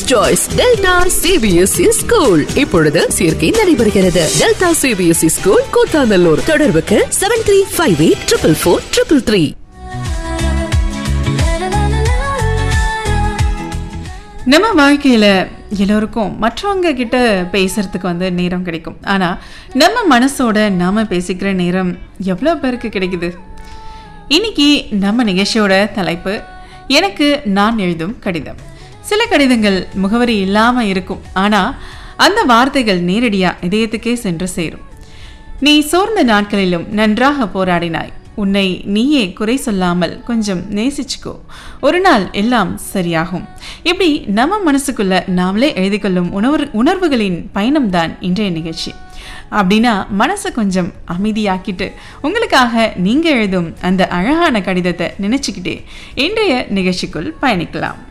first choice delta CBSE school இப்பொழுது சேர்க்கை நடைபெறுகிறது டெல்டா சிபிஎஸ்இ ஸ்கூல் கூத்தாநல்லூர் தொடர்புக்கு seven three five eight triple four triple three நம்ம வாழ்க்கையில எல்லோருக்கும் மற்றவங்க கிட்ட பேசுறதுக்கு வந்து நேரம் கிடைக்கும் ஆனா நம்ம மனசோட நாம பேசிக்கிற நேரம் எவ்வளோ பேருக்கு கிடைக்குது இன்னைக்கு நம்ம நிகழ்ச்சியோட தலைப்பு எனக்கு நான் எழுதும் கடிதம் சில கடிதங்கள் முகவரி இல்லாம இருக்கும் ஆனா அந்த வார்த்தைகள் நேரடியா இதயத்துக்கே சென்று சேரும் நீ சோர்ந்த நாட்களிலும் நன்றாக போராடினாய் உன்னை நீயே குறை சொல்லாமல் கொஞ்சம் நேசிச்சுக்கோ ஒரு நாள் எல்லாம் சரியாகும் இப்படி நம்ம மனசுக்குள்ள நாமளே எழுதிக்கொள்ளும் உணர்வு உணர்வுகளின் பயணம்தான் இன்றைய நிகழ்ச்சி அப்படின்னா மனசை கொஞ்சம் அமைதியாக்கிட்டு உங்களுக்காக நீங்க எழுதும் அந்த அழகான கடிதத்தை நினைச்சுக்கிட்டே இன்றைய நிகழ்ச்சிக்குள் பயணிக்கலாம்